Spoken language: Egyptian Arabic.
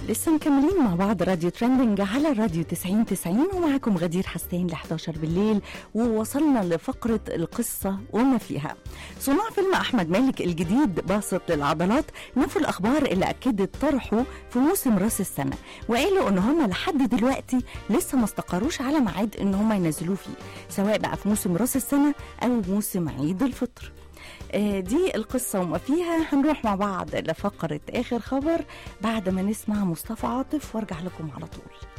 لسه مكملين مع بعض راديو ترندنج على راديو 90 90 ومعاكم غدير حسين ل 11 بالليل ووصلنا لفقرة القصة وما فيها صناع فيلم أحمد مالك الجديد باسط للعضلات نفوا الأخبار اللي أكدت طرحه في موسم راس السنة وقالوا إن هم لحد دلوقتي لسه ما استقروش على ميعاد إن هم ينزلوه فيه سواء بقى في موسم راس السنة أو موسم عيد الفطر آه، دي القصة وما فيها هنروح مع بعض لفقرة آخر خبر بعد ما نسمع مصطفى عاطف وارجع لكم على طول